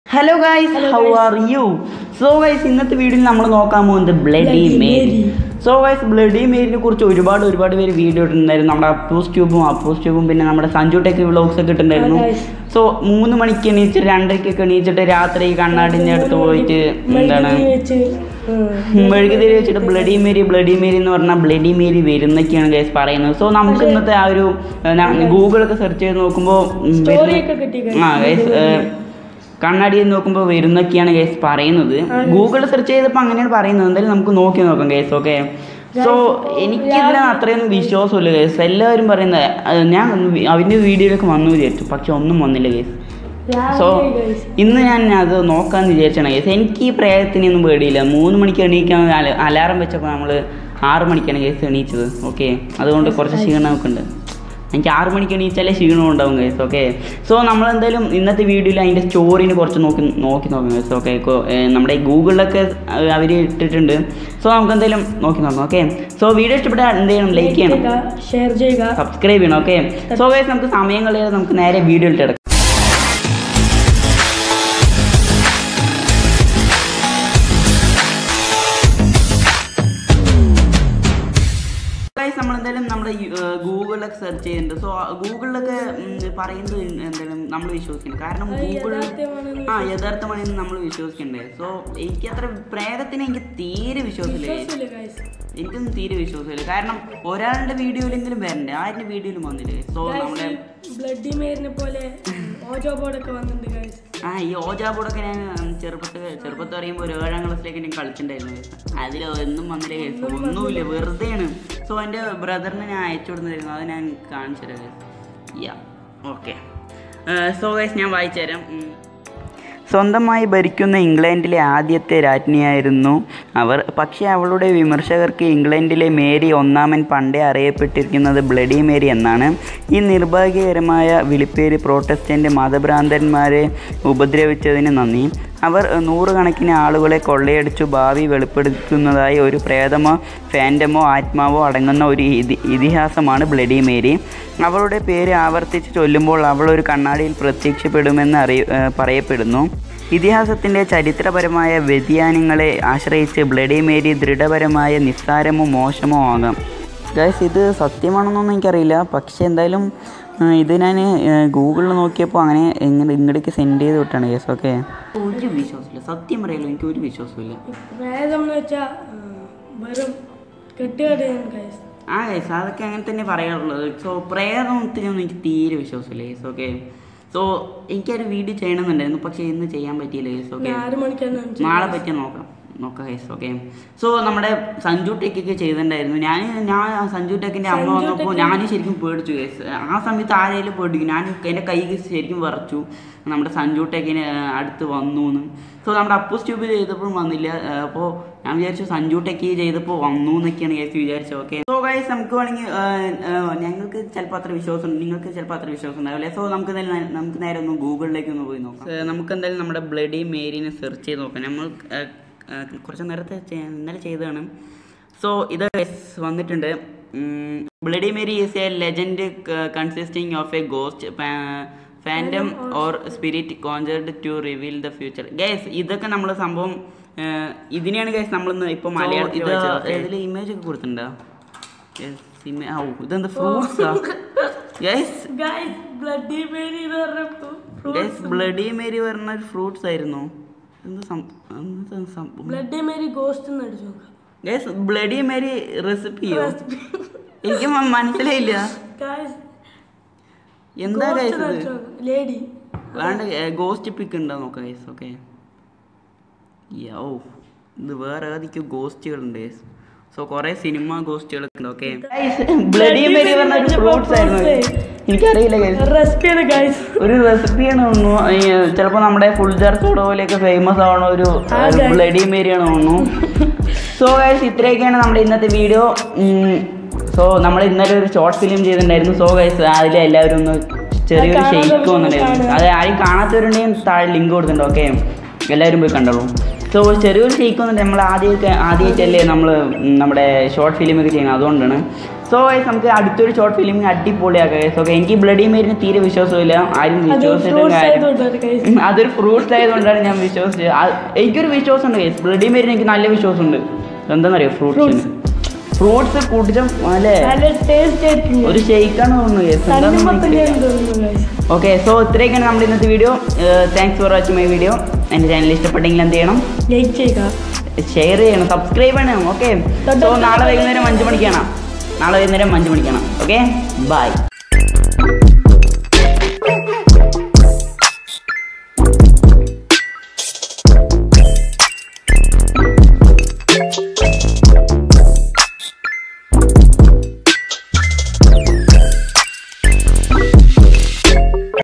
Hello guys Hello, how guys. Are you so guys ഇന്നത്തെ വീഡിയോയിൽ നമ്മൾ നോക്കാൻ പോകുന്നത് bloody Bloody Mary Mary. So guys bloody മേരിനെ കുറിച്ച് ഒരുപാട് ഒരുപാട് പേര് വീഡിയോ ഇട്ടിട്ടുണ്ടായിരുന്നു നമ്മുടെ അപ്പൂസ് ട്യൂബും അപ്പൂസ് ട്യൂബും പിന്നെ നമ്മുടെ സഞ്ജു ടെക് വ്ളോഗ്സ് ഒക്കെ ഇട്ടിട്ടുണ്ടായിരുന്നു ആ, guys. സോ മൂന്ന് മണിക്ക് എണീച്ചിട്ട് രണ്ടരയ്ക്കൊക്കെ എണീച്ചിട്ട് രാത്രി കണ്ണാടിൻ്റെ അടുത്ത് പോയിട്ട് എന്താണ് മെഴുകുതിരി വെച്ച് ഉം. മെഴുകുതിരി വെച്ചിട്ട് ബ്ലഡി മേരി ബ്ലഡി മേരി എന്ന് പറഞ്ഞാൽ ബ്ലഡി മേരി വരുന്നൊക്കെയാണ് ഗൈസ് പറയുന്നത് സോ നമുക്ക് പക്ഷേ- ഇന്നത്തെ ആ ഒരു ഗൂഗിളൊക്കെ സെർച്ച് ചെയ്ത് നോക്കുമ്പോൾ Story ഒക്കെ കിട്ടി guys. ആ ഗൈസ് കണ്ണാടിയിൽ നോക്കുമ്പോൾ വരുന്നൊക്കെയാണ് ഗൈസ് പറയുന്നത് ആ, guys. ഗൂഗിൾ സെർച്ച് ചെയ്തപ്പോൾ അങ്ങനെയാണ് പറയുന്നത് എന്തായാലും നമുക്ക് നോക്കി നോക്കാം ഗൈസ് ഓക്കെ സോ Guys, എനിക്കിതിന് രാവിലെ- അത്രയൊന്നും വിശ്വാസമില്ല ഗൈസ് എല്ലാവരും പറയുന്നത് അത് ഞാൻ അവൻ്റെ വീഡിയോയിലൊക്കെ വന്നു വിചാരിച്ചു പക്ഷെ ഒന്നും വന്നില്ല ഗൈസ് സോ രാവിലെ guys. ഇന്ന് ഞാൻ അത് നോക്കാമെന്ന് വിചാരിച്ചാണ് കേസ് എനിക്ക് ഈ പ്രേതത്തിനൊന്നും പേടിയില്ല മൂന്ന് മണിക്ക് എണീക്കാൻ അല- അലാറം വെച്ചപ്പോൾ നമ്മൾ ആറ് മണിക്കാണ് കേസ് എണീച്ചത് ഓക്കെ അതുകൊണ്ട് കുറച്ച് ക്ഷീണമൊക്കെ ഉണ്ട് എനിക്ക് ആറ് മണിക്ക് എണീച്ചാലേ ക്ഷീണം ഉണ്ടാവും കേസ് ഓക്കെ സോ നമ്മൾ എന്തായാലും ഇന്നത്തെ വീഡിയോയിൽ അതിൻ്റെ സ്റ്റോറിന് കുറച്ച് നോക്കി നോക്കി നോക്കാം കേസ് ഓക്കെ നമ്മുടെ ഗൂഗിളിലൊക്കെ അവർ ഇട്ടിട്ടുണ്ട് സോ നമുക്ക് എന്തായാലും നോക്കി നോക്കാം ഓക്കെ സോ വീഡിയോ ഇഷ്ടപ്പെട്ടാൽ എന്ത് ചെയ്യണം ലൈക്ക് ചെയ്യണം ചെയ്യുക, ഷെയർ ചെയ്യുക സബ്സ്ക്രൈബ് ചെയ്യണം ഓക്കെ സോ ഗൈസ് നമുക്ക് സമയം കളയാതെ നമുക്ക് നേരെ വീഡിയോ ഇട്ട് നമ്മൾ എന്തായാലും നമ്മുടെ ഗൂഗിളിലൊക്കെ സെർച്ച് ചെയ്യുന്നുണ്ട് സോ ഗൂഗിളിലൊക്കെ ഉം, പറയുന്നത് എന്തായാലും നമ്മൾ വിശ്വസിക്കണം കാരണം അത് ഗൂഗിൾ യഥാർത്ഥമാണെന്ന് ആ യഥാർത്ഥമാണെന്ന് നമ്മൾ വിശ്വസിക്കണ്ടേ സോ എനിക്ക് അത്ര പ്രേതത്തിനെ എനിക്ക് തീരെ വിശ്വാസമില്ല വിശ്വാസമില്ല guys. എനിക്കൊന്നും തീരെ വിശ്വാസമില്ല കാരണം ഒരാളുടെ വീഡിയോയിലെങ്കിലും വരണ്ടേ ആരുടെ വീഡിയോയിലും വന്നില്ലേ സോ Guys, നമ്മുടെ ഈ ബ്ലഡി മേരിനെ പോലെ ഓജോ ബോർഡൊക്കെ വന്നിട്ടുണ്ട് ഗൈസ് ആ ഈ ഓജാ ബോർഡൊക്കെ ഞാൻ ചെറുപ്പത്തിൽ ചെറുപ്പത്തിൽ പറയുമ്പോൾ ഒരു ഏഴാം ക്ലാസ്സിലേക്ക് ഞാൻ കളിച്ചിട്ടുണ്ടായിരുന്നു അതിൽ ഒന്നും വന്നില്ല കേസ് ഒന്നുമില്ല വെറുതെയാണ് സോ എൻ്റെ ബ്രദറിനെ ഞാൻ അയച്ചു കൊടുത്തിരുന്നു അത് ഞാൻ കാണിച്ചു തരാം യാ ഓക്കെ സോ ഗൈസ് ഞാൻ വായിച്ചു തരാം ഉം. സ്വന്തമായി ഭരിക്കുന്ന ഇംഗ്ലണ്ടിലെ ആദ്യത്തെ രാജ്ഞിയായിരുന്നു അവർ പക്ഷേ അവളുടെ വിമർശകർക്ക് ഇംഗ്ലണ്ടിലെ മേരി ഒന്നാമൻ പണ്ടേ അറിയപ്പെട്ടിരിക്കുന്നത് ബ്ലഡി മേരി എന്നാണ് ഈ നിർഭാഗ്യകരമായ വിളിപ്പേര് പ്രോട്ടസ്റ്റൻ്റ് മതഭ്രാന്തന്മാരെ ഉപദ്രവിച്ചതിന് നന്ദി അവർ നൂറുകണക്കിന് ആളുകളെ കൊള്ളയടിച്ചു ഭാവി വെളിപ്പെടുത്തുന്നതായി ഒരു പ്രേതമോ ഫാൻറ്റമോ ആത്മാവോ അടങ്ങുന്ന ഒരു ഇതി ഇതിഹാസമാണ് ബ്ലഡി മേരി അവളുടെ പേര് ആവർത്തിച്ച് ചൊല്ലുമ്പോൾ അവൾ ഒരു കണ്ണാടിയിൽ പ്രത്യക്ഷപ്പെടുമെന്ന് അറിയ ഏഹ് പറയപ്പെടുന്നു ഇതിഹാസത്തിൻ്റെ ചരിത്രപരമായ വ്യതിയാനങ്ങളെ ആശ്രയിച്ച് ബ്ലഡി മേരി ദൃഢപരമായ നിസ്സാരമോ മോശമോ ആകാം ഗൈസ് ഇത് സത്യമാണെന്നൊന്നും എനിക്കറിയില്ല പക്ഷേ എന്തായാലും ഏഹ് ഇത് ഞാൻ ഗൂഗിളിൽ നോക്കിയപ്പോൾ അങ്ങനെ എങ്ങനെ ഇങ്ങോട്ടേക്ക് സെൻഡ് ചെയ്ത് വിട്ടാണ് ഗൈസ് ഓക്കെ ഒരു വിശ്വാസമില്ല സത്യം പറയാലോ എനിക്ക് ഒരു വിശ്വാസമില്ല പ്രേതം എന്ന് വെച്ചാൽ വെറും കെട്ടുകടയാണ് ഗൈസ് ആ ഗൈസ് അതൊക്കെ അങ്ങനെ തന്നെ പറയാറുള്ളത് സോ പ്രേതത്തിനൊന്നും എനിക്ക് തീരെ വിശ്വാസമില്ല ഗൈസ് ഓക്കെ സോ എനിക്കൊരു വീഡിയോ ചെയ്യണമെന്നുണ്ടായിരുന്നു പക്ഷേ ഇന്ന് ചെയ്യാൻ പറ്റിയില്ല ഗൈസ് ഓക്കെ ആറ് മണിക്കാണ് നാളെ പറ്റിയ നോക്കാം നോക്കാം ഗൈസ് ഓക്കെ സോ നമ്മുടെ സഞ്ജു ടെക്കൊക്കെ ചെയ്തിട്ടുണ്ടായിരുന്നു ഞാൻ ഞാൻ ആ സഞ്ജു ടെക്കിൻ്റെ അമ്മ സഞ്ജു വന്നപ്പോൾ ടെക്ക് ഞാൻ ശരിക്കും പേടിച്ചു ഗൈസ് ആ സമയത്ത് ആരെയും പേടിക്കും ഞാൻ എൻ്റെ കൈ ശരിക്കും വിറച്ചു നമ്മുടെ സഞ്ജു ടെക്കിന് അടുത്ത് വന്നു എന്ന് സോ നമ്മുടെ അപ്പൂസ് ട്യൂബ് ചെയ്തപ്പോഴും വന്നില്ല അപ്പോൾ ഞാൻ വിചാരിച്ചു സഞ്ജു ടെക്കി ചെയ്തപ്പോൾ വന്നു എന്നൊക്കെയാണ് ഗൈസ് വിചാരിച്ചത് ഓക്കെ സോ ഗൈസ് നമുക്ക് വേണമെങ്കിൽ ഞങ്ങൾക്ക് ചിലപ്പോൾ അത്ര വിശ്വാസം നിങ്ങൾക്ക് ചിലപ്പോൾ അത്ര വിശ്വാസം ഉണ്ടാവില്ല സോ നമുക്ക് എന്തായാലും നേ- നമുക്ക് നേരെ ഒന്ന് ഗൂഗിളിലേക്ക് ഒന്ന് പോയി നോക്കാം ഏഹ് നമുക്ക് എന്തായാലും നമ്മുടെ ബ്ലഡി മേരിനെ സെർച്ച് ചെയ്ത് നോക്കാം നമ്മൾ ഏഹ്, ഏഹ്, കുറച്ച് നേരത്തെ ചെ- ഇന്നലെ ചെയ്തതാണ് സോ ഇത് guys വന്നിട്ടുണ്ട് bloody Mary is a legend consisting of a ghost phantom or spirit conjured to reveal the future guys ഇതൊക്കെ നമ്മൾ സംഭവം ഏഹ്, ഇതിനെയാണ് ഗൈസ് നമ്മളിന്ന് ഇപ്പോൾ മലയാളത്തിൽ ഇത് ഇതിൽ ഇമേജ് ഒക്കെ കൊടുത്തിട്ടുണ്ടോ Yes, ima- ഔ, ഇതെന്താ ഫ്രൂട്ട്സാ ഗൈസ് ഗൈസ് ബ്ലഡി മേരി എന്ന് പറഞ്ഞപ്പോൾ ഗൈസ് ബ്ലഡി മേരി പറഞ്ഞ ഫ്രൂട്ട്സ് ആയിരുന്നു എന്ത് സം- എന്ത് സംഭവം ബ്ലഡി മേരി ഗോസ്റ്റ് എന്ന് അടിച്ചു നോക്കാം ഗൈസ് ബ്ലഡി മേരി റെസിപ്പിയോ എനിക്ക് മ- മനസ്സിലായില്ല ഗൈസ് എന്താ ഗൈസ് ഇത് ലേഡി വേണ്ട ഗോസ്റ്റ് പിക്ക് ഉണ്ടോ നോക്കാം ഗൈസ് ഓക്കെ യോ ഇത് വേറെ ഏതൊക്കെയോ ഗോസ്റ്റുകളുണ്ട് ഗൈസ് സോ കുറെ സിനിമ ഗോസ്റ്റുകളൊക്കെ ഉണ്ട് ഓക്കെ ബ്ലഡി മേരി പറഞ്ഞ ഒരു ഫ്രൂട്ട്സ് ആയിരുന്നു എനിക്കറിയില്ല ഗൈസ് റെസിപ്പിയാണ് ഗൈസ് ഒരു റെസിപ്പിയാണ് തോന്നുന്നു ചിലപ്പോൾ നമ്മുടെ ഫുൾ ജാർ സോഡ പോലെയൊക്കെ ഫേമസ് ആവണ ഒരു ആ, guys. ബ്ലഡി മേരിയാണ് തോന്നുന്നു സോ ഗൈസ് ഇത്രയൊക്കെയാണ് നമ്മുടെ ഇന്നത്തെ വീഡിയോ സോ നമ്മൾ ഇന്നലെ ഒരു ഷോർട്ട് ഫിലിം ചെയ്തിട്ടുണ്ടായിരുന്നു സോ ഗൈസ് അതിൽ എല്ലാവരും ഒന്ന് ചെറിയൊരു അത് ഷെയ്ക്ക് കാണാത്തവരൊന്ന് വന്നിട്ടുണ്ടായിരുന്നു കാണുക. അത് ആരും കാണാത്തവരുണ്ടെങ്കിൽ താഴെ ലിങ്ക് കൊടുത്തിട്ടുണ്ട് ഓക്കെ എല്ലാവരും പോയി കണ്ടോളൂ സോ ചെറിയൊരു ഷെയ്ക്ക് വന്നിട്ട് നമ്മൾ ആദ്യമൊക്കെ ആദ്യമായിട്ടല്ലേ നമ്മൾ നമ്മുടെ ഷോർട്ട് ഫിലിമൊക്കെ ചെയ്യുന്നത് അതുകൊണ്ടാണ് സോ ഗൈസ് നമുക്ക് അടുത്തൊരു ഷോർട്ട് ഫിലിം അടിപൊളിയാക്കാം ഗൈസ് ഓക്കെ എനിക്ക് ബ്ലഡി മേരിന് തീരെ വിശ്വാസമില്ല ആരും അത് വിശ്വസിച്ചിട്ടും ഫ്രൂട്ട്സ് കാര്യം ആയതുകൊണ്ടാണ് guys. ഉം, അതൊരു ഫ്രൂട്ട്സ് ആയതുകൊണ്ടാണ് ഞാൻ വിശ്വസിച്ചത് ആ- എനിക്കൊരു വിശ്വാസമുണ്ട് ഗൈസ് ബ്ലഡി മേരിന് എനിക്ക് നല്ല വിശ്വാസമുണ്ട് എന്താണെന്നറിയോ ഫ്രൂട്ട്സ് ഫ്രൂട്ട്സ് കൂട്ടിച്ച അല്ലേ നല്ല ടേസ്റ്റ് ആയിരിക്കും ഒരു ഷെയ്ക്കാണ് തോന്നുന്നു ഗൈസ് തണ്ണിമത്തങ്ങയാണ് തോന്നുന്നു guys. ഓക്കെ സോ ഇത്രയൊക്കെയാണ് നമ്മുടെ ഇന്നത്തെ video thanks for watching my video എൻ്റെ ചാനൽ ഇഷ്ടപ്പെട്ടെങ്കിൽ എന്ത് ചെയ്യണം ലൈക്ക് ചെയ്യുക ഷെയർ ചെയ്യണം സബ്സ്ക്രൈബ് ചെയ്യണം ഓക്കെ സോ നാളെ വൈകുന്നേരം അഞ്ച് മണിക്കാണ് നാളെ വൈകുന്നേരം അഞ്ച് മണിക്കാണ് ഓക്കെ ബൈ